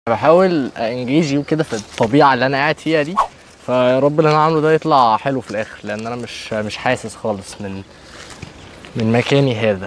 بحاول انجيج يو كده في الطبيعه اللي انا قاعد فيها دي فيا رب اللي انا عامله ده يطلع حلو في الاخر لان انا مش مش حاسس خالص من من مكاني هذا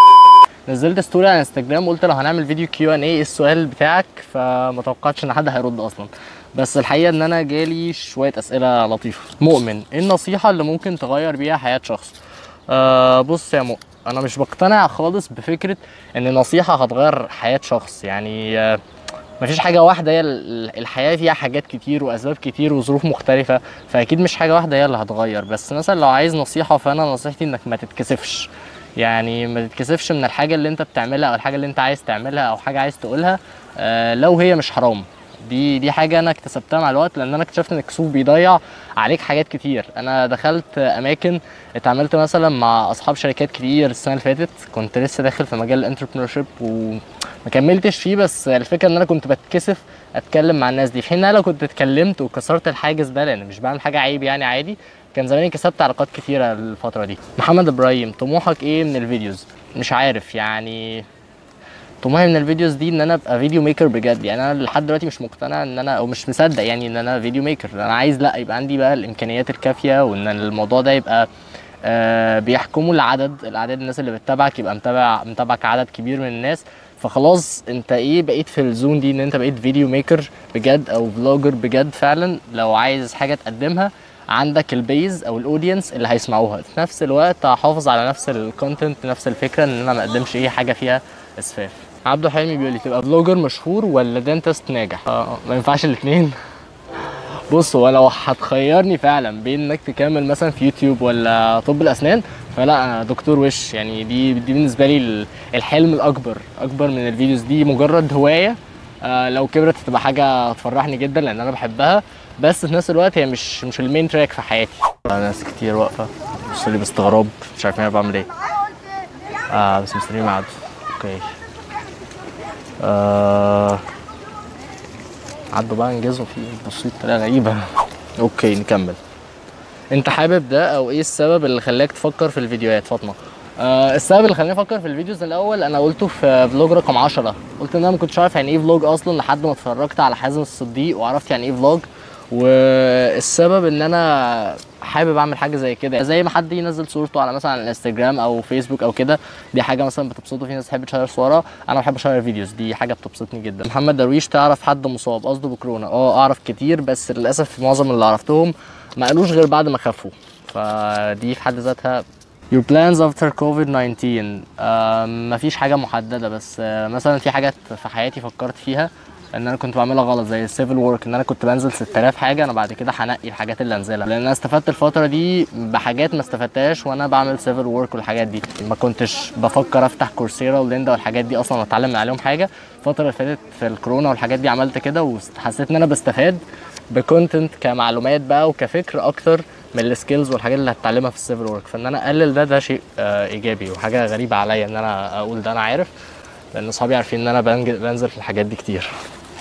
نزلت ستوري على انستجرام قلت لو هنعمل فيديو كيو ان ايه ايه السؤال بتاعك فما توقعتش ان حد هيرد اصلا بس الحقيقه ان انا جالي شويه اسئله لطيفه مؤمن ايه النصيحه اللي ممكن تغير بيها حياه شخص آه بص يا مؤمن انا مش بقتنع خالص بفكره ان النصيحه هتغير حياه شخص يعني آه مفيش حاجة واحدة هي ال- الحياة فيها حاجات كتير وأسباب كتير وظروف مختلفة فأكيد مش حاجة واحدة هي اللي هتغير بس مثلا لو عايز نصيحة فأنا نصيحتي إنك ما تتكسفش يعني ما تتكسفش من الحاجة اللي أنت بتعملها أو الحاجة اللي أنت عايز تعملها أو حاجة عايز تقولها آه لو هي مش حرام دي دي حاجة أنا اكتسبتها مع الوقت لأن أنا اكتشفت إن الكسوف بيضيع عليك حاجات كتير أنا دخلت أماكن اتعاملت مثلا مع أصحاب شركات كتير السنة اللي فاتت كنت لسه داخل في مجال الانتربرنور وما كملتش فيه بس الفكرة إن أنا كنت بتكسف اتكلم مع الناس دي في حين إن انا لو كنت اتكلمت وكسرت الحاجز ده لان مش بعمل حاجه عيب يعني عادي كان زماني كسبت علاقات كتيره الفتره دي محمد ابراهيم طموحك ايه من الفيديوز مش عارف يعني طموحي من الفيديوز دي ان انا ابقى فيديو ميكر بجد يعني انا لحد دلوقتي مش مقتنع ان انا او مش مصدق يعني ان انا فيديو ميكر انا عايز لا يبقى عندي بقى الامكانيات الكافيه وان الموضوع ده يبقى آه بيحكموا العدد الاعداد الناس اللي بتتابعك يبقى متابع متابعك عدد كبير من الناس فخلاص انت ايه بقيت في الزون دي ان انت بقيت فيديو ميكر بجد او فلوجر بجد فعلا لو عايز حاجه تقدمها عندك البيز او الاودينس اللي هيسمعوها في نفس الوقت هحافظ على نفس الكونتنت نفس الفكره ان انا ما اقدمش ايه حاجه فيها اسفاف عبده حلمي بيقول لي تبقى فلوجر مشهور ولا دنتست ناجح آه ما ينفعش الاثنين بص هو لو هتخيرني فعلا بين انك تكمل مثلا في يوتيوب ولا طب الاسنان فلا انا دكتور وش يعني دي دي بالنسبه لي ال- الحلم الاكبر اكبر من الفيديوز دي مجرد هوايه آه لو كبرت تبقى حاجه تفرحني جدا لان انا بحبها بس في نفس الوقت هي مش مش المين تراك في حياتي ناس كتير واقفه بصوا لي باستغراب مش عارفين انا بعمل ايه اه بس مستنيين ميعاد اوكي آه عدوا بقى انجزوا فيه بصوا بطريقه غريبه اوكي نكمل انت حابب ده او ايه السبب اللي خلاك تفكر في الفيديوهات فاطمه آه السبب اللي خلاني افكر في الفيديوز الاول انا قلته في فلوج رقم 10 قلت ان انا ما كنتش عارف يعني ايه فلوج اصلا لحد ما اتفرجت على حازم الصديق وعرفت يعني ايه فلوج والسبب ان انا حابب اعمل حاجه زي كده زي ما حد ينزل صورته على مثلا على الانستجرام او فيسبوك او كده دي حاجه مثلا بتبسطه في ناس تحب تشير صورها انا بحب اشير فيديوز دي حاجه بتبسطني جدا محمد درويش تعرف حد مصاب قصده بكورونا اه اعرف كتير بس للاسف معظم اللي عرفتهم ما قالوش غير بعد ما خفوا فدي في حد ذاتها Your plans after COVID-19 آه مفيش حاجة محددة بس آه مثلا في حاجات في حياتي فكرت فيها ان انا كنت بعملها غلط زي السيفل ورك ان انا كنت بنزل 6000 حاجه انا بعد كده هنقي الحاجات اللي انزلها لان انا استفدت الفتره دي بحاجات ما استفدتهاش وانا بعمل سيفل ورك والحاجات دي ما كنتش بفكر افتح كورسيرا وليندا والحاجات دي اصلا اتعلم من عليهم حاجه الفتره اللي فاتت في الكورونا والحاجات دي عملت كده وحسيت ان انا بستفاد بكونتنت كمعلومات بقى وكفكر اكتر من السكيلز والحاجات اللي هتتعلمها في السيفل ورك فان انا اقلل ده ده شيء آه ايجابي وحاجه غريبه عليا ان انا اقول ده انا عارف لان اصحابي عارفين ان انا بنج- بنزل في الحاجات دي كتير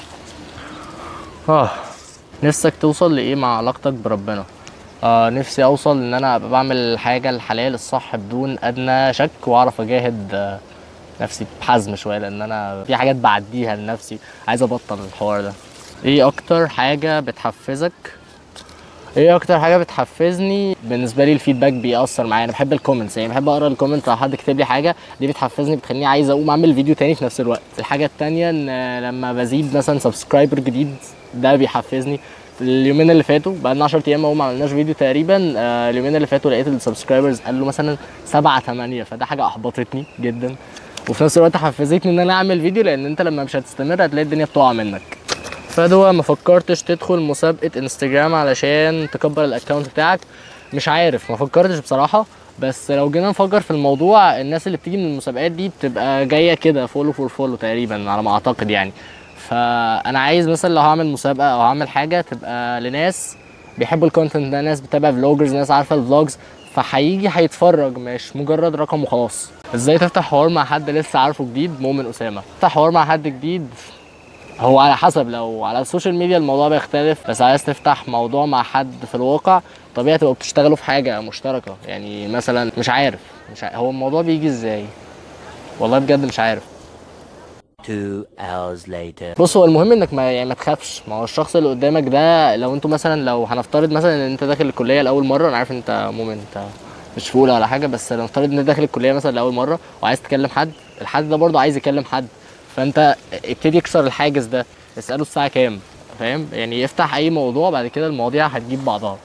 اه نفسك توصل لايه مع علاقتك بربنا آه نفسي اوصل ان انا ابقى بعمل الحاجه الحلال الصح بدون ادنى شك واعرف اجاهد آه نفسي بحزم شويه لان انا في حاجات بعديها لنفسي عايز ابطل الحوار ده ايه اكتر حاجه بتحفزك ايه اكتر حاجه بتحفزني بالنسبه لي الفيدباك بيأثر معايا انا بحب الكومنتس يعني بحب اقرا الكومنت لو حد كتب لي حاجه دي بتحفزني بتخليني عايز اقوم اعمل فيديو تاني في نفس الوقت الحاجه التانية ان لما بزيد مثلا سبسكرايبر جديد ده بيحفزني اليومين اللي فاتوا بقالنا 10 ايام اهو ما عملناش فيديو تقريبا آه، اليومين اللي فاتوا لقيت السبسكرايبرز قالوا مثلا 7 8 فده حاجه احبطتني جدا وفي نفس الوقت حفزتني ان انا اعمل فيديو لان انت لما مش هتستمر هتلاقي الدنيا بتقع منك فدوا ما فكرتش تدخل مسابقة انستجرام علشان تكبر الاكونت بتاعك مش عارف ما فكرتش بصراحة بس لو جينا نفكر في الموضوع الناس اللي بتيجي من المسابقات دي بتبقى جاية كده فولو فور فولو تقريبا على ما اعتقد يعني فانا عايز مثلا لو هعمل مسابقة او هعمل حاجة تبقى لناس بيحبوا الكونتنت ده ناس بتتابع فلوجرز ناس عارفة الفلوجز فهيجي هيتفرج مش مجرد رقم وخلاص ازاي تفتح حوار مع حد لسه عارفه جديد مؤمن اسامه تفتح حوار مع حد جديد هو على حسب لو على السوشيال ميديا الموضوع بيختلف بس عايز تفتح موضوع مع حد في الواقع طبيعي تبقوا بتشتغلوا في حاجه مشتركه يعني مثلا مش عارف مش عارف هو الموضوع بيجي ازاي والله بجد مش عارف Two hours later. بص هو المهم انك ما يعني ما تخافش ما هو الشخص اللي قدامك ده لو انتوا مثلا لو هنفترض مثلا ان انت داخل الكليه لاول مره انا عارف انت مؤمن انت مش في اولى ولا حاجه بس لو نفترض ان انت داخل الكليه مثلا لاول مره وعايز تكلم حد الحد ده برضه عايز يكلم حد فانت ابتدي اكسر الحاجز ده اساله الساعه كام فاهم يعني افتح اي موضوع بعد كده المواضيع هتجيب بعضها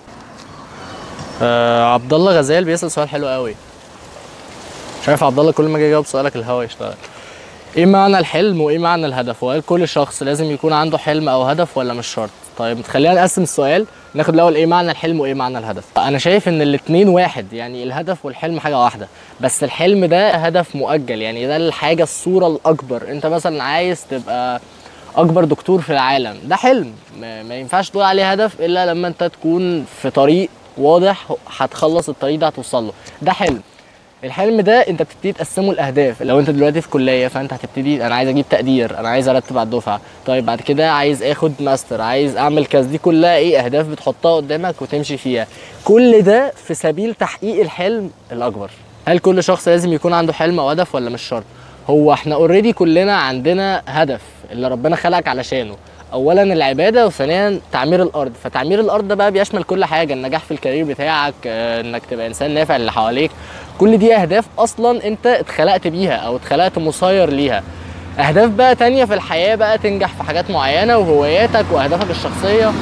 آه عبد الله غزال بيسال سؤال حلو قوي مش عارف عبد الله كل ما اجي اجاوب سؤالك الهوا يشتغل ايه معنى الحلم وايه معنى الهدف وهل كل شخص لازم يكون عنده حلم او هدف ولا مش شرط طيب خلينا نقسم السؤال ناخد الاول ايه معنى الحلم وايه معنى الهدف انا شايف ان الاتنين واحد يعني الهدف والحلم حاجه واحده بس الحلم ده هدف مؤجل يعني ده الحاجه الصوره الاكبر انت مثلا عايز تبقى اكبر دكتور في العالم ده حلم ما, ما ينفعش تقول عليه هدف الا لما انت تكون في طريق واضح هتخلص الطريق ده هتوصل له ده حلم الحلم ده انت بتبتدي تقسمه لاهداف لو انت دلوقتي في كليه فانت هتبتدي انا عايز اجيب تقدير انا عايز ارتب على الدفعه طيب بعد كده عايز اخد ماستر عايز اعمل كذا دي كلها ايه اهداف بتحطها قدامك وتمشي فيها كل ده في سبيل تحقيق الحلم الاكبر هل كل شخص لازم يكون عنده حلم او هدف ولا مش شرط هو احنا اوريدي كلنا عندنا هدف اللي ربنا خلقك علشانه اولا العباده وثانيا تعمير الارض فتعمير الارض ده بقى بيشمل كل حاجه النجاح في الكارير بتاعك آه، انك تبقى انسان نافع للي حواليك كل دي اهداف اصلا انت اتخلقت بيها او اتخلقت مسير ليها اهداف بقى تانية في الحياه بقى تنجح في حاجات معينه وهواياتك واهدافك الشخصيه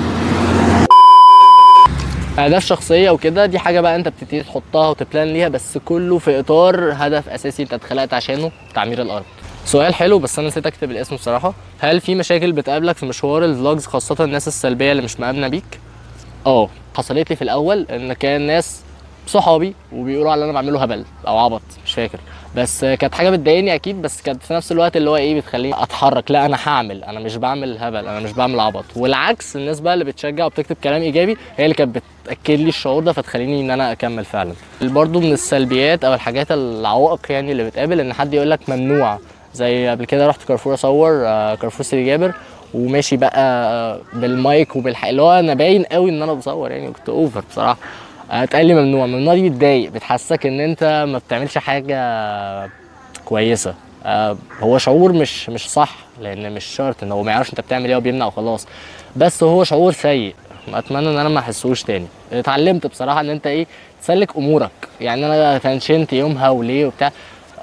اهداف شخصيه وكده دي حاجه بقى انت بتبتدي تحطها وتبلان ليها بس كله في اطار هدف اساسي انت اتخلقت عشانه تعمير الارض سؤال حلو بس انا نسيت اكتب الاسم بصراحه هل في مشاكل بتقابلك في مشوار الفلوجز خاصه الناس السلبيه اللي مش مآمنه بيك اه حصلت لي في الاول ان كان ناس صحابي وبيقولوا على اللي انا بعمله هبل او عبط مش فاكر بس كانت حاجه بتضايقني اكيد بس كانت في نفس الوقت اللي هو ايه بتخليني اتحرك لا انا هعمل انا مش بعمل هبل انا مش بعمل عبط والعكس الناس بقى اللي بتشجع وبتكتب كلام ايجابي هي اللي كانت بتاكد لي الشعور ده فتخليني ان انا اكمل فعلا برضو من السلبيات او الحاجات العوائق يعني اللي بتقابل ان حد يقول لك ممنوع زي قبل كده رحت كارفور اصور آه، كارفور سيدي جابر وماشي بقى آه، بالمايك وبالحق اللي هو انا باين قوي ان انا بصور يعني كنت اوفر بصراحه آه، اتقال لي ممنوع ممنوع دي بتضايق بتحسسك ان انت ما بتعملش حاجه كويسه آه، هو شعور مش مش صح لان مش شرط ان هو ما يعرفش انت بتعمل ايه وبيمنع وخلاص بس هو شعور سيء اتمنى ان انا ما احسوش تاني اتعلمت بصراحه ان انت ايه تسلك امورك يعني انا تنشنت يومها وليه وبتاع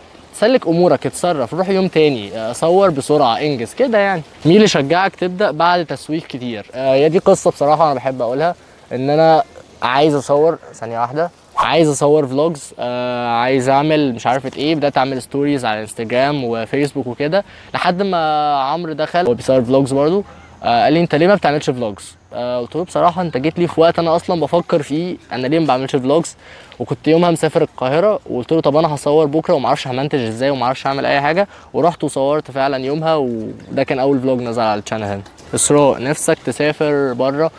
سلك امورك اتصرف روح يوم تاني آه، صور بسرعه انجز كده يعني مين اللي شجعك تبدا بعد تسويق كتير آه، هي دي قصه بصراحه انا بحب اقولها ان انا عايز اصور ثانيه واحده عايز اصور فلوجز آه عايز اعمل مش عارفه ايه بدات اعمل ستوريز على انستجرام وفيسبوك وكده لحد ما عمرو دخل هو بيصور فلوجز برضه آه قال لي انت ليه ما بتعملش فلوجز آه قلت له بصراحه انت جيت لي في وقت انا اصلا بفكر فيه انا ليه ما بعملش فلوجز وكنت يومها مسافر القاهره وقلت له طب انا هصور بكره وما اعرفش همنتج ازاي وما اعرفش اعمل اي حاجه ورحت وصورت فعلا يومها وده كان اول فلوج نزل على الشانل هنا اسراء نفسك تسافر بره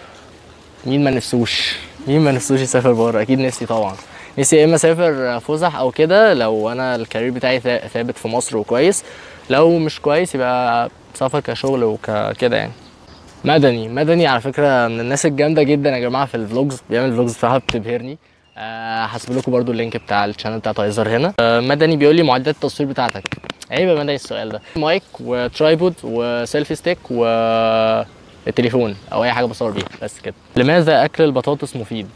مين ما نفسوش مين ما نفسوش يسافر بره اكيد نفسي طبعا نفسي يا اما اسافر فسح او كده لو انا الكارير بتاعي ثا- ثابت في مصر وكويس لو مش كويس يبقى سفر كشغل وكده يعني مدني مدني على فكره من الناس الجامده جدا يا جماعه في الفلوجز بيعمل فلوجز بصراحه بتبهرني آه، هسيب لكم برضو اللينك بتاع الشانل بتاعته هيظهر هنا آه، مدني بيقول لي معدات التصوير بتاعتك عيب يا مدني السؤال ده مايك وترايبود وسيلفي ستيك و التليفون او اي حاجه بصور بيها بس كده لماذا اكل البطاطس مفيد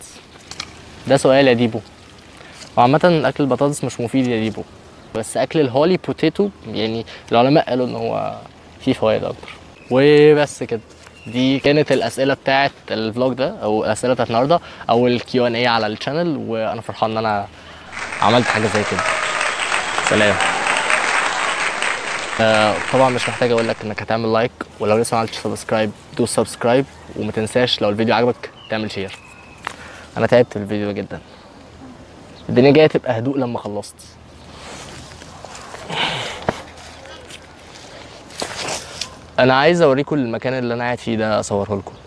ده سؤال يا ديبو وعامة اكل البطاطس مش مفيد يا ديبو بس اكل الهولي بوتيتو يعني العلماء قالوا ان هو فيه فوائد اكتر وبس كده دي كانت الاسئله بتاعت الفلوج ده او الاسئله بتاعت النهارده او الكيو ان اي على الشانل وانا فرحان ان انا عملت حاجه زي كده سلام آه، طبعا مش محتاج اقول لك انك هتعمل لايك ولو لسه ما عملتش سبسكرايب دوس سبسكرايب وما تنساش لو الفيديو عجبك تعمل شير انا تعبت في الفيديو ده جدا الدنيا جايه تبقى هدوء لما خلصت انا عايز اوريكم المكان اللي انا قاعد فيه ده اصوره لكم